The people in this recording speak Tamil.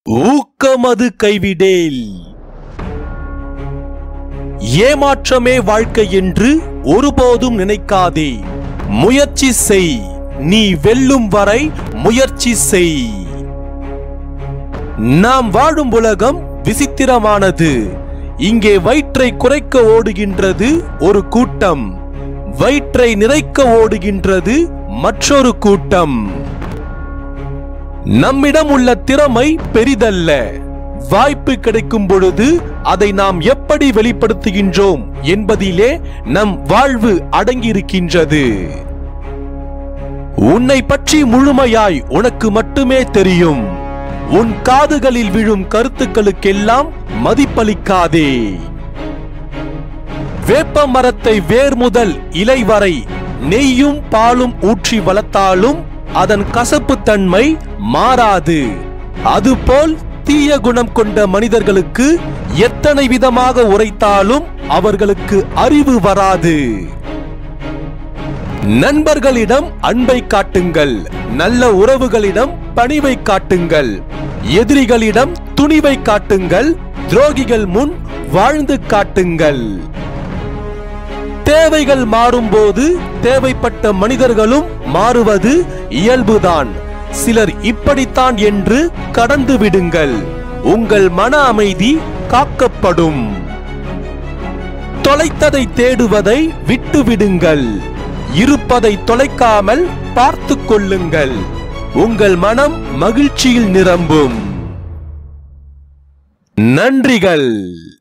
ஊக்கமது கைவிடேல் ஏமாற்றமே வாழ்க்கை என்று ஒருபோதும் நினைக்காதே முயற்சி செய் நீ வெல்லும் வரை முயற்சி செய் நாம் வாழும் உலகம் விசித்திரமானது இங்கே வயிற்றை குறைக்க ஓடுகின்றது ஒரு கூட்டம் வயிற்றை நிறைக்க ஓடுகின்றது மற்றொரு கூட்டம் நம்மிடம் உள்ள திறமை பெரிதல்ல வாய்ப்பு கிடைக்கும் பொழுது அதை நாம் எப்படி வெளிப்படுத்துகின்றோம் என்பதிலே நம் வாழ்வு அடங்கியிருக்கின்றது உன்னை பற்றி முழுமையாய் உனக்கு மட்டுமே தெரியும் உன் காதுகளில் விழும் கருத்துக்களுக்கெல்லாம் மதிப்பளிக்காதே வேப்ப மரத்தை வேர் முதல் இலை வரை நெய்யும் பாலும் ஊற்றி வளர்த்தாலும் அதன் கசப்புத்தன்மை மாறாது அதுபோல் தீய குணம் கொண்ட மனிதர்களுக்கு எத்தனை விதமாக உரைத்தாலும் அவர்களுக்கு அறிவு வராது நண்பர்களிடம் அன்பை காட்டுங்கள் நல்ல உறவுகளிடம் பணிவை காட்டுங்கள் எதிரிகளிடம் துணிவை காட்டுங்கள் துரோகிகள் முன் வாழ்ந்து காட்டுங்கள் தேவைகள் மாறும்போது தேவைப்பட்ட மனிதர்களும் மாறுவது இயல்புதான் சிலர் இப்படித்தான் என்று கடந்து விடுங்கள் உங்கள் மன அமைதி காக்கப்படும் தொலைத்ததை தேடுவதை விட்டு விடுங்கள் இருப்பதை தொலைக்காமல் பார்த்து கொள்ளுங்கள் உங்கள் மனம் மகிழ்ச்சியில் நிரம்பும் நன்றிகள்